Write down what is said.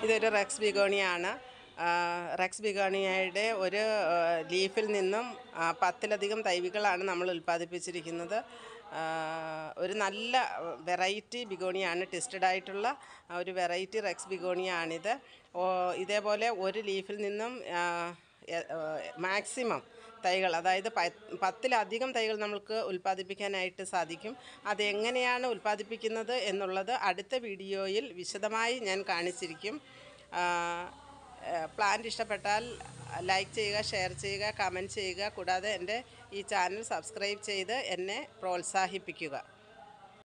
ഇതൊരു റെക്സ് ബിഗോണിയാണ് ആ, റെക്സ് ബിഗോണിയയുടെ ഒരു ആ, ലീഫിൽ നിന്നും ആ, പത്തിലധികം തൈവികളാണ് നമ്മൾ ഉൽപ്പാദിപ്പിച്ചിരിക്കുന്നത് ആ, ഒരു നല്ല വെറൈറ്റി ബിഗോണിയാണ് ടെസ്റ്റഡ് ആയിട്ടുള്ള ഒരു വെറൈറ്റി റെക്സ് ബിഗോണിയാണിത് ഓ ഇതേപോലെ ഒരു ലീഫിൽ നിന്നും മാക്സിമം തൈകൾ അതായത് പ- പത്തിലധികം തൈകൾ നമുക്ക് ഉൽപ്പാദിപ്പിക്കാനായിട്ട് സാധിക്കും അതെങ്ങനെയാണ് ഉൽപ്പാദിപ്പിക്കുന്നത് എന്നുള്ളത് അടുത്ത വീഡിയോയിൽ വിശദമായി ഞാൻ കാണിച്ചിരിക്കും ആ, പ്ലാന്റ് ഇഷ്ടപ്പെട്ടാൽ ലൈക്ക് ചെയ്യുക ഷെയർ ചെയ്യുക കമൻറ്റ് ചെയ്യുക കൂടാതെ എൻ്റെ ഈ ചാനൽ സബ്സ്ക്രൈബ് ചെയ്ത് എന്നെ പ്രോത്സാഹിപ്പിക്കുക